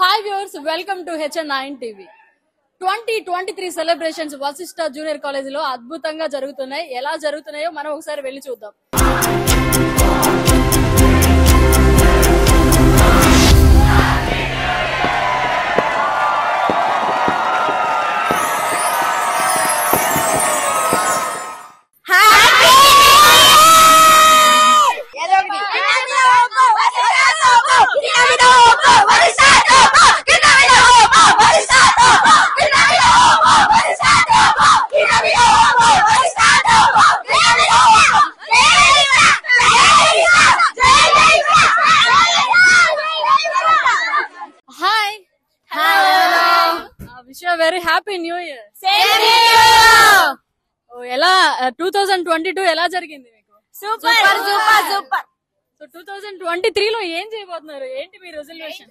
Hi viewers welcome to HN nine TV twenty twenty three celebrations Vashishta junior college లో అద్భుతంగా జరుగుతున్నాయి ఎలా జరుగుతున్నాయో మనం ఒకసారి వెళ్ళి చూద్దాం hi wish very happy new year ఎలా టూ థౌజండ్ ట్వంటీ టూ ఎలా జరిగింది మీకు super super super so two thousand twenty three లో ఏం చేయబోతున్నారు ఏంటి మీ రెజల్యూషన్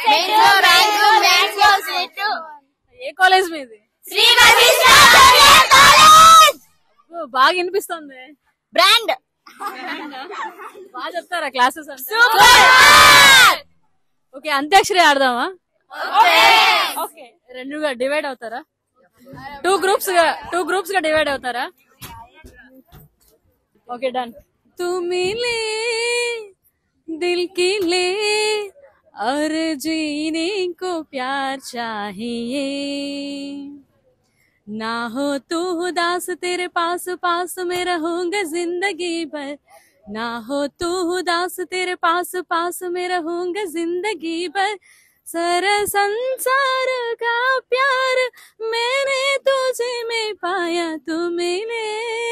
ఏ కాలేజ్ మీది శ్రీ వశిష్ఠ జూనియర్ కాలేజ్ ఓ, బాగా వినిపిస్తుంది బ్రాండ్ బాగా చెప్తారా క్లాసెస్ అంటే సూపర్ ఓకే అంత్యాక్షరి ఆడదామా ఓకే రెండుగా డివైడ్ అవుతారా టూ గ్రూప్స్ గా టూ గ్రూప్స్ గా డివైడ్ అవుతారా ఓకే డన్ తుమిలే దిల్ की ले और जीने को प्यार चाहिए ना हो तू उदास तेरे पास पास में रहूंगा जिंदगी भर ना हो तू उदास तेरे पास पास में रहूंगा जिंदगी भर सर संसार का प्यार मैंने तुझे में पाया तू मिले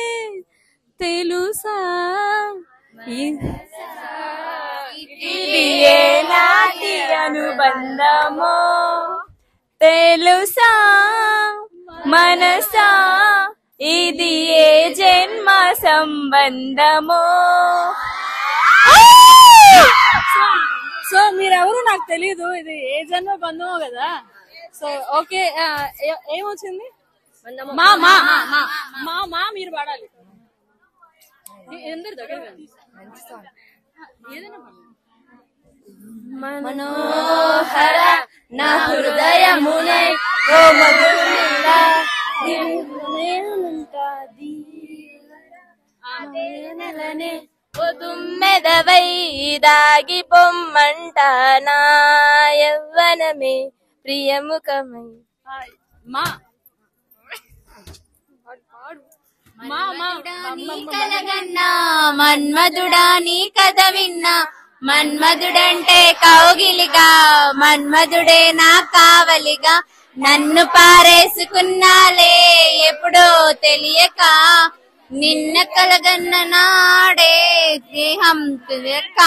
తెలుసా ఇది నాటి అనుబంధమో తెలుసా మనసా ఇది ఏ జన్మ సంబంధమో సో మీరెవరు నాకు తెలియదు ఇది ఏ జన్మ బంధమో కదా సో ఓకే ఆ, ఏ- ఏమొచ్చింది మా మా మా మా మీరు పాడాలి ఎ- ఎందరు దగ్గర ఏదైనా పాడండి. మనోహర నా హృదయమునే ఓ మధురిలా నేనుంటాది నెలనే ఓ తుమ్మెదవై దాగి పొమ్మంట నా యవ్వనమే ప్రియముఖమై ఆ, మా మా మా కలగన్నా మన్మధుడా నీ కథ విన్నా మన్మధుడంటే కౌగిలిగా మన్మధుడే నా కావలిగా నన్ను పారేసుకున్నాలే ఎప్పుడో తెలియక నిన్న కలగన్న నాడే స్నేహం తెలియక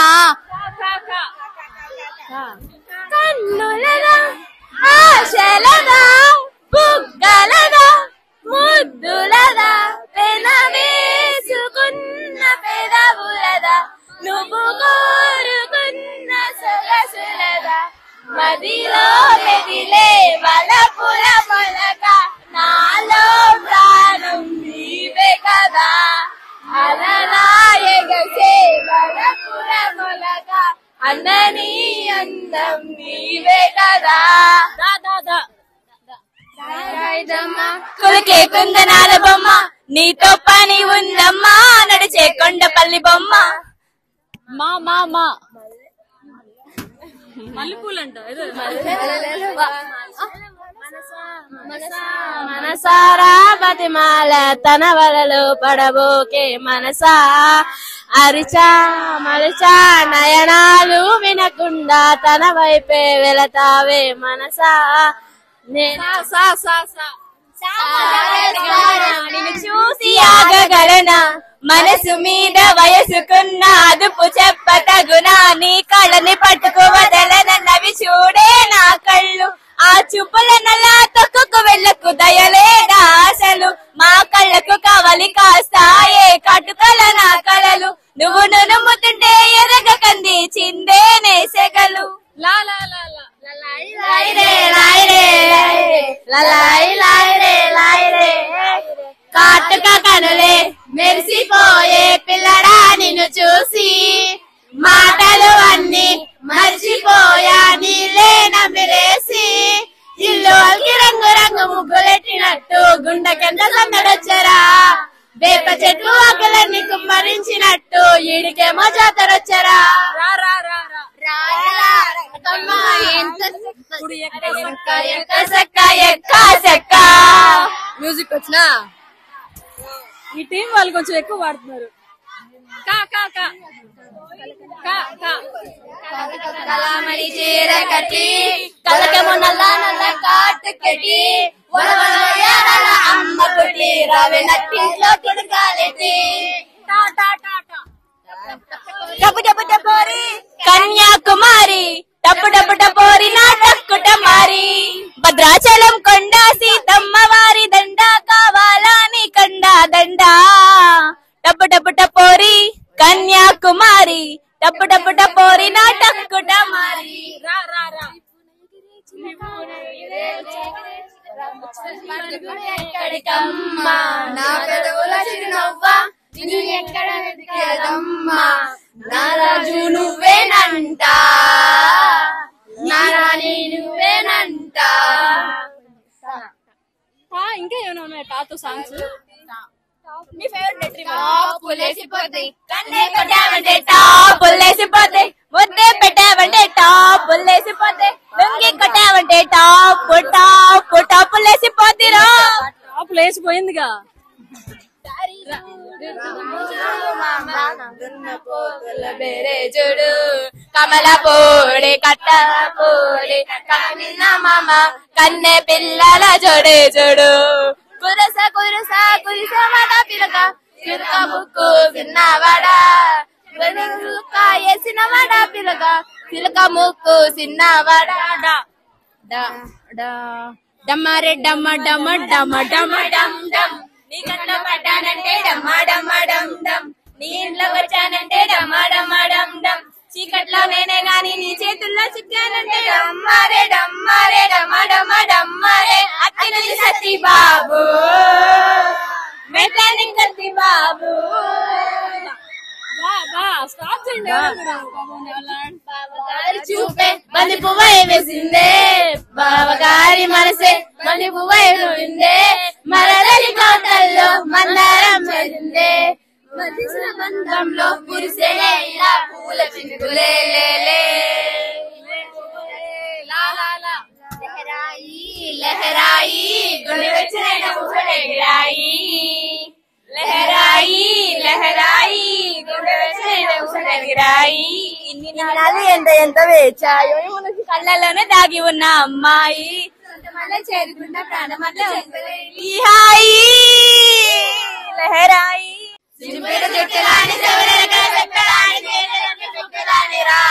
కన్నులగా ఆశలగా బుగ్గలగా ముద్దులదా పెన వేసుకున్న పెదవులదా నువ్వు కోరుకున్న సొగసులదా మదిలో మెదిలే వలపుల మొలక నాలో ప్రాణం నీవే కదా అలలా ఎగసే వలపుల మొలక అన్నని అందం నీవే కదా దా దా దా కులికే కుందనాల బొమ్మ నీతో పని ఉందమ్మా నడిచే కొండపల్లి బొమ్మ మా మా మా మల్లెపూలు అంట ఏదో మనసారా బతిమాల తన వలలో పడబోకే మనసా అరిచా మరచా నయనాలు వినకుండా తన వైపే వెళతావే మనసా నేను సా సా సా నిన్ను చూసి ఆగగలనా మనసు మీద వయసుకున్న అదుపు చెప్పతగునా నీ కళ్ళని పట్టుకు వదలనన్నవి చూడే నా కళ్ళు ఆ చూపుల నల్లా తొక్కుకు వెళ్ళకు దయలేదా అసలు మా కళ్ళకు కవలి కాస్తాయే కటుకల నా కలలు నువ్వు నునుముతుంటే ఎరగ కంది చిందే నేసెగలు లా లా లా లా లాయిరే లాయిరే లాయి లాయిరే లాయిరే కాటుక కనులే మెరిసిపోయే పిల్లడా నిన్ను చూసి మాటలు అన్ని మర్చిపోయా నీలేన పందిరేసి ఇల్లు అల్కి రంగు రంగు ముగ్గులెట్టినట్టు గుండెకెంత సందడొచ్చరా వేప చెట్లు ఆకలన్నీ కుమ్మరించినట్టు ఈడికేమో జాతరొచ్చరా రా రా రా రా ఇప్పుడు ఎక్క ఎక్క ఎక్క సెక్క ఎక్క సెక్క మ్యూజిక్ వచ్చినా ఈ టీం వాళ్ళు కొంచెం ఎక్కువ పాడుతున్నారు కా కా కా కా కా కలామణి చీర కట్టి కలకము నల్ల నల్ల కాటు కట్టి వరవల యారాల అమ్మ పుట్టి రవి నట్టింట్లో కిడకాలెట్టి టా టా టా టా డబ్బు డబ్బు డబ్బోరి కన్యాకుమారి డబ్బు డబ్బు డబ్బోరి నా టక్కుట మారి భద్రాచలం కొండ సీతమ్మ వారి దండ కావాలా నీ కండ దండ డబ్బు డబ్బు డబ్బోరి కన్యాకుమారి డబ్బు డబ్బు డబ్బోరి నా టక్కుట మారి రా రా రా ఎక్కడికమ్మా నా పెదవుల చిరునవ్వా నిన్ను ఎక్కడ వెతికేదమ్మా నా రాజు నువ్వేనంట నా రాణి నువ్వేనంట టా ఇంకా ఏమైనా ఉన్నాయి టాతో సాంగ్స్ నీ ఫేవరెట్ టాపులేసిపోతాయి కన్నే పెట్టావంటే టాపులేసిపోతాయి ముద్దే పెట్టావంటే టాపులేసిపోతాయి లుంగి కొట్టావంటే టాపు టాపు టాపులేసిపోతిరా టాప్ లేచిపోయిందిగా ಬೇರೆ ಜೋಡು ಕಮಲ ಪೋಡೆ ಕಟ್ಟ ಪೋಡೆ ಕಣ್ಣಿನ ಮಾಮ ಕನ್ನೆ పిల్లల జోడే జోడు కురస కురస కురిస వడ పిలక పిలక ముక్కు చిన్నవాడ వేసిన వడ పిలక పిలక ముక్కు చిన్నవాడ డమ్మరే డమ్మ డమ్మ డమ్మ డమ్మ డమ్ డమ్ నీ కంట్లో పడ్డానంటే డమ్మా డమ్మా డమ్ డమ్ నీ ఇంట్లో వచ్చానంటే డమ్మా డమ్మా డమ్ డమ్ చీకట్లో నేనే గాని నీ చేతుల్లో చిక్కానంటే డమ్మారే డమ్మారే డమ్మా డమ్మా డమ్మారే అక్కినది సత్తి బాబు మెకానిక్ సత్తి బాబు బా బా స్టాప్ చేయండి బావగారి చూపే మది పువ్వై వేసిందే బావగారి మనసే మది పువ్వై ఉందే మరదలి కోటల్లో మందారం వేసిందే మదిసిన బంధంలో కురిసేనే ఇలా పూల చిందులే లే లహరాయి లహరాయి గుండె వచ్చిన ఊసడెగిరాయి లహరాయి లహరాయి గుండె వచ్చిన ఊసడెగిరాయి ఇన్ని నాళ్ళు ఎంత ఎంత వేచాయో మనకి కళ్ళలోనే దాగి ఉన్న అమ్మాయి చేరుకున్న ప్రాణమట్ల ఈ హాయి లహరాయి సిరిపేట చుట్టరాని చెవులక చెక్కరాని చేతులకి చుట్టరాని రా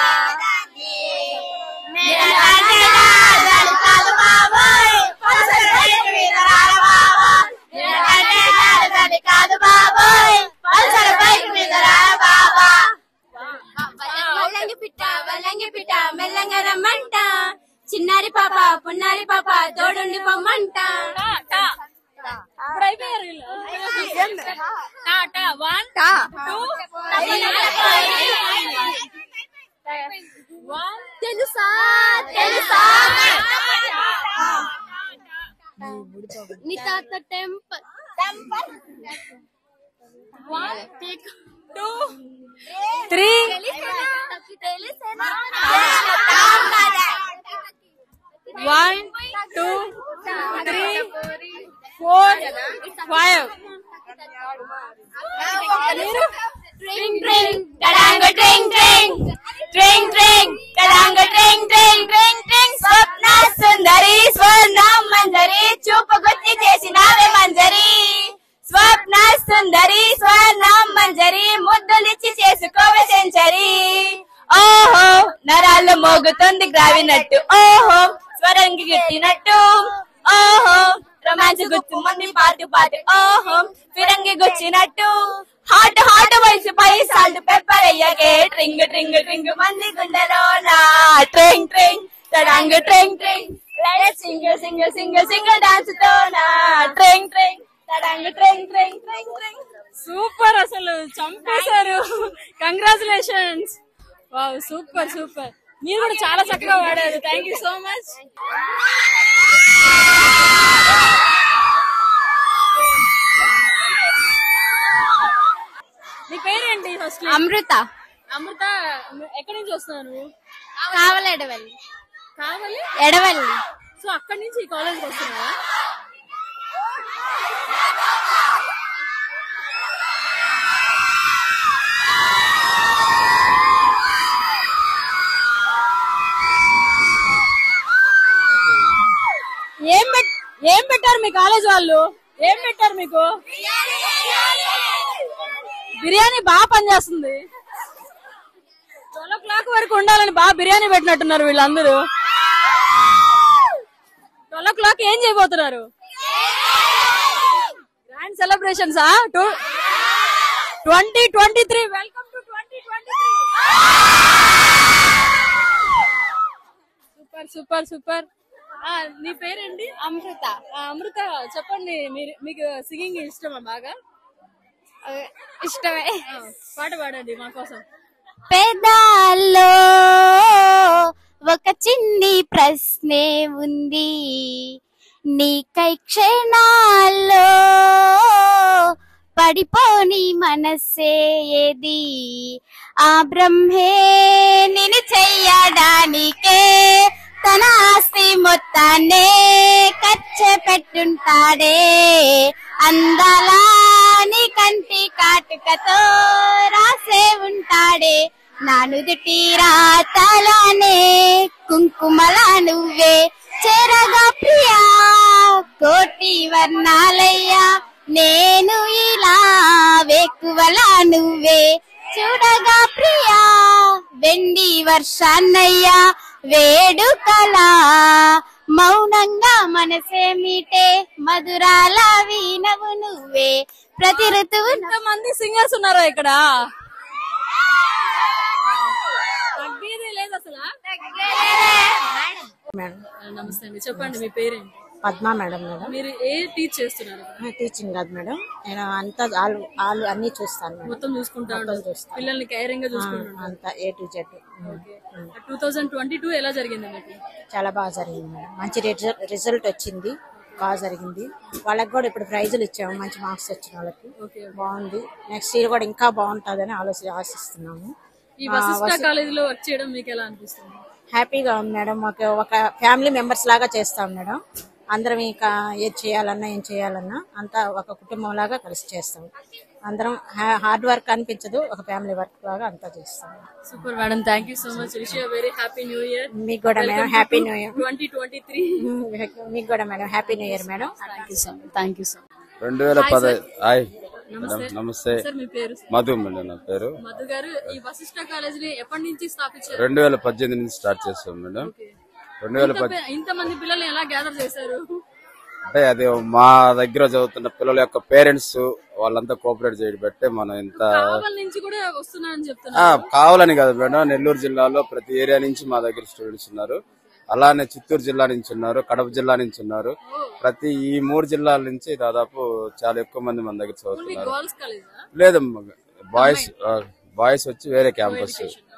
నేను కాదేనా, దాని కాదు బాబోయ్. పలసరి బైక్ మీద రారా బాబా. నేను కాదేనా, దాని కాదు బాబోయ్. పలసరి బైక్ మీద రారా బాబా. వల్లంగి పిట్ట వల్లంగి పిట్ట మెల్లంగా రమ్మంట చిన్నారి పాప పున్నారి పాప తోడుండి పొమ్మంట ఇప్పుడు అయిపోయారు వీళ్ళు. టా టా వన్ టూ వన్ తెలుసా తెలుసా నీ తాత temper one two three one two three four five ట్రింగ్ ట్రింగ్ కడాంగ ట్రింగ్ ట్రింగ్ ట్రింగ్ ట్రింగ్ కడాంగ ట్రింగ్ ట్రింగ్ ట్రింగ్ ట్రింగ్ స్వప్న సుందరి స్వర్ణ మంజరి చూపు గుర్తి చేసినావే మంజరి స్వప్న సుందరి స్వర్ణ మంజరి ముద్దులిచ్చి చేసుకోవే సెంచరీ ఓహో నరాలు మోగుతుంది గ్రావినట్టు ఓహో స్వరంగి గిట్టినట్టు ఓహో రొమాన్స్ గుర్తు మంది పాటు పాటు ఓహో ఫిరంగి గుచ్చినట్టు హాట్ హాట్ వయసు పై సాల్ట్ పెప్పర్ అయ్యకే ట్రింగ్ ట్రింగ్ ట్రింగ్ మంది గుండెలో నా ట్రింగ్ ట్రింగ్ తడాంగ్ ట్రింగ్ ట్రింగ్ single single single single dance తో నా ట్రింగ్ ట్రింగ్ తడాంగ్ ట్రింగ్ ట్రింగ్ ట్రింగ్ ట్రింగ్ సూపర్ అసలు చంపేశారు కంగ్రాచులేషన్స్ వావ్ సూపర్ సూపర్ మీరు కూడా చాలా చక్కగా వాడారు థ్యాంక్ యూ సో మచ్ నీ పేరేంటి ఫస్ట్ అమృత అమృత ఎక్కడి నుంచి వస్తున్నావు నువ్వు కావాలి ఎడవల్లి కావాలి ఎడవల్లి సో అక్కడి నుంచి ఈ కాలేజ్కి వస్తున్నావా ఏం పెట్ ఏం పెట్టారు మీ కాలేజ్ వాళ్ళు ఏం పెట్టారు మీకు బిర్యానీ బాగా పనిచేస్తుంది ట్వెల్వ్ ఓ క్లాక్ వరకు ఉండాలని బాగా బిర్యానీ పెట్టినట్టున్నారు వీళ్ళందరూ ట్వెల్వ్ ఓ క్లాక్ ఏం చేయబోతున్నారు grand celebrations to twenty twenty three welcome to twenty twenty super super super నీ పేరేంటి అమృత ఆ, అమృత చెప్పండి మీరు మీకు సింగింగ్ ఇష్టమా బాగా ఇష్టమే ఆ, పాట పాడండి మా కోసం పెదాల్లో ఒక చిన్ని ప్రశ్నే ఉంది నీకై క్షణాల్లో పడిపోని మనస్సే ఏది ఆ బ్రహ్మే నిన్ను చెయ్యడానికే తన ఆస్తి మొత్తాన్నే ఖర్చు పెట్టుంటాడే అందాలా నీ కంటి కాటుకతో రాసే ఉంటాడే నా నుదుటి రాతలానే కుంకుమలా నువ్వే చెరగా ప్రియా కోటి వర్ణాలయ్యా నేను ఇలా వేకువలా నువ్వే చూడగా ప్రియా వెండి వర్షాన్నయ్యా వేడుకలా మౌనంగా మనసే మీటే మధురాల వీణవు నువ్వే ప్రతి ఋతువు మంది సింగర్స్ ఉన్నారా ఇక్కడ తగ్గేదే లేదు అసలు నమస్తే అండి చెప్పండి మీ పేరేంటి పద్మ మేడం మేడం మీరు ఏ టీచ్ చేస్తున్నారు ఇక్కడ? టీచింగ్ కాదు మేడం నేను అంతా ఆలు ఆలు అన్ని చూస్తాను మేడం మొత్తం చూసుకుంటా ఉంటారు చూస్తాను. పిల్లల్ని కేరింగ్ గా చూసుకుంటారు అంతా A to Z two thousand twenty two ఎలా జరిగింది మీకు చాలా బాగా జరిగింది మేడం మంచి రిజల్ట్ రిజల్ట్ వచ్చింది బాగా జరిగింది వాళ్ళకి కూడా ఇప్పుడు ప్రైజులు ఇచ్చాము మంచి మార్క్స్ వచ్చిన వాళ్ళకి ఓకే బాగుంది నెక్స్ట్ ఇయర్ కూడా ఇంకా బాగుంటుందని ఆలోచి ఆశిస్తున్నాము ఈ వశిష్ట కాలేజ్ లో వర్క్ చేయడం మీకు ఎలా అనిపిస్తుంది హ్యాపీగా ఉంది మేడం మాకు ఒక ఫ్యామిలీ మెంబర్స్ లాగా చేస్తాం మేడం అందరం ఇక ఏది చేయాలన్నా ఏం చేయాలన్నా అంతా ఒక కుటుంబం లాగా కలిసి చేస్తాం అందరం హార్డ్ వర్క్ అనిపించదు ఒక ఫ్యామిలీ వర్క్ లాగా అంతా చేస్తాం super madam thank you so much wish very happy new year మీకు కూడా madam happy new year twenty twenty three మీకు కూడా madam happy new year madam thank you so much thank you so much రెండు వేల పదహైదు hi madam నమస్తే sir మీ పేరు మధు మేడం నా పేరు మధు గారు ఈ వశిష్ట కాలేజ్ ని ఎప్పటి నుంచి స్థాపించారు రెండు వేల పద్దెనిమిది నుంచి స్టార్ట్ చేస్తాం మేడం రెండు వేల పద్ ఇంత మంది పిల్లల్ని ఎలా గ్యాదర్ చేశారు అంటే అది మా దగ్గర చదువుతున్న పిల్లల యొక్క పేరెంట్స్ వాళ్ళంతా కోఆపరేట్ చేయడం బట్టే మనం ఇంత కావల్ నుంచి కూడా వస్తున్నారని ఆ, చెప్తున్నారు కావాలని కాదు మేడం నెల్లూరు జిల్లాలో ప్రతి ఏరియా నుంచి మా దగ్గర స్టూడెంట్స్ ఉన్నారు అలానే చిత్తూరు జిల్లా నుంచి ఉన్నారు కడప జిల్లా నుంచి ఉన్నారు ప్రతి ఈ మూడు జిల్లాల నుంచి దాదాపు చాలా ఎక్కువ మంది మన దగ్గర చదువుతున్నారు గర్ల్స్ కాలేజ్ లేదు బాయ్స్ బాయ్స్ వచ్చి వేరే క్యాంపస్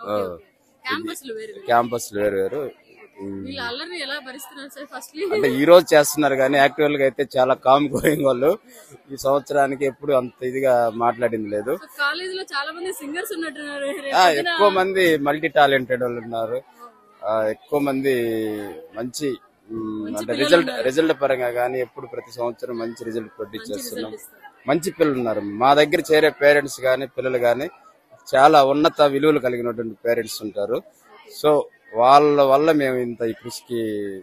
క్యాంపస్ లో వేరు క్యాంపస్ వేరు వేరు ఉమ్, వీళ్ళ అల్లరిని ఎలా భరిస్తున్నారు సార్ ఫస్ట్ అంటే ఈ రోజు చేస్తున్నారు కానీ యాక్చువల్ గా అయితే చాలా కామ్ గోయింగ్ వాళ్ళు ఈ సంవత్సరానికి ఎప్పుడు అంత ఇదిగా మాట్లాడింది లేదు కాలేజ్ లో చాలా మంది సింగర్స్ ఉన్నట్టున్నారు ఆ, ఎక్కువ మంది మల్టీ టాలెంటెడ్ వాళ్ళు ఉన్నారు ఆ, ఎక్కువ మంది మంచి ఉమ్, అంటే రిజల్ట్ రిజల్ట్ పరంగా కానీ ఎప్పుడు ప్రతి సంవత్సరం మంచి రిజల్ట్ ప్రొడ్యూస్ చేస్తున్నాం మంచి పిల్లలు ఉన్నారు మా దగ్గర చేరే పేరెంట్స్ కానీ పిల్లలు కానీ చాలా ఉన్నత విలువలు కలిగినటువంటి పేరెంట్స్ ఉంటారు సో వాళ్ళ వల్ల మేము ఇంత ఈ కృషికి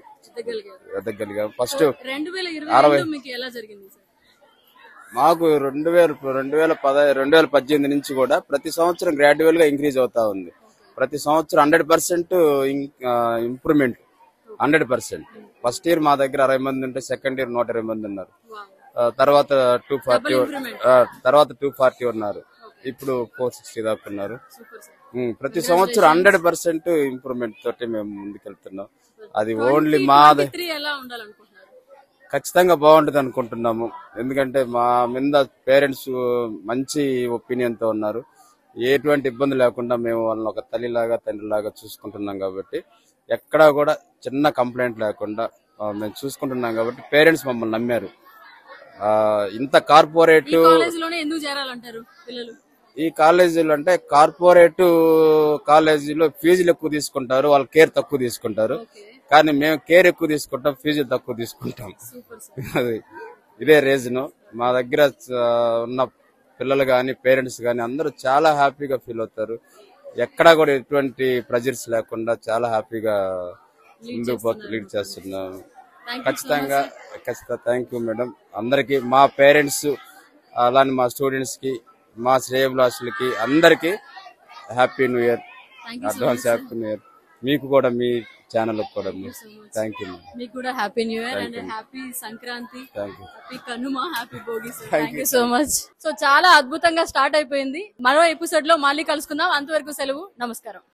ఎదగలిగాం ఫస్ట్ రెండు వేల ఇరవై రెండు మీకు ఎలా జరిగింది సార్ మాకు రెండు వేల రెండు వేల పద రెండు వేల పద్దెనిమిది నుంచి కూడా ప్రతి సంవత్సరం గ్రాడ్యువల్ గా ఇంక్రీజ్ అవుతా ఉంది ప్రతి సంవత్సరం hundred percent improvement hundred percent first year మా దగ్గర అరవై మంది ఉంటే సెకండ్ ఇయర్ నూట ఇరవై మంది ఉన్నారు ఆ, తర్వాత టూ ఫార్టీ తర్వాత టూ ఫార్టీ ఉన్నారు ఇప్పుడు ఫోర్ సిక్స్టీ దాకా ఉన్నారు సూపర్ సార్ ఉమ్, ప్రతి సంవత్సరం హండ్రెడ్ పర్సెంట్ ఇంప్రూవ్మెంట్ తోటి మేము ముందుకెళ్తున్నాం అది ఓన్లీ మా ద- త్రీ ఎలా ఉండాలనుకుంటున్నారు ఖచ్చితంగా బాగుంటుంది అనుకుంటున్నాము ఎందుకంటే మా మీద పేరెంట్స్ మంచి ఒపీనియన్ తో ఉన్నారు ఎటువంటి ఇబ్బంది లేకుండా మేము వాళ్ళని ఒక తల్లిలాగా తండ్రిలాగా చూసుకుంటున్నాం కాబట్టి ఎక్కడా కూడా చిన్న కంప్లైంట్ లేకుండా ఆ, మేము చూసుకుంటున్నాం కాబట్టి పేరెంట్స్ మమ్మల్ని నమ్మారు ఆ, ఇంత కార్పొరేట్ ఈ కాలేజ్ లోనే ఎందుకు చేరాలంటారు పిల్లలు ఈ కాలేజీలు అంటే కార్పొరేట్ కాలేజీలో ఫీజులు ఎక్కువ తీసుకుంటారు వాళ్ళు కేర్ తక్కువ తీసుకుంటారు కానీ మేము కేర్ ఎక్కువ తీసుకుంటాం ఫీజులు తక్కువ తీసుకుంటాం అది ఇదే రీజన్ మా దగ్గర ఆ, ఉన్న పిల్లలు కానీ పేరెంట్స్ కానీ అందరూ చాలా హ్యాపీగా ఫీల్ అవుతారు ఎక్కడా కూడా ఎటువంటి ప్రెజర్స్ లేకుండా చాలా హ్యాపీగా ముందుకు పోతు లీడ్ చేస్తున్నాం ఖచ్చితంగా ఖచ్చితంగా థ్యాంక్ యూ మేడం అందరికి మా పేరెంట్స్ అలానే మా స్టూడెంట్స్ కి మా శ్రేయభిలాషులకి అందరికి happy new year advance happy new year మీకు కూడా మీ ఛానల్ కూడా థ్యాంక్ యూ మేడం మీకు కూడా happy new year and happy Sankranti thank you happy Kanuma happy Bhogi thank you so much so చాలా అద్భుతంగా స్టార్ట్ అయిపోయింది మరో ఎపిసోడ్ లో మళ్ళీ కలుసుకుందాం అంతవరకు సెలవు నమస్కారం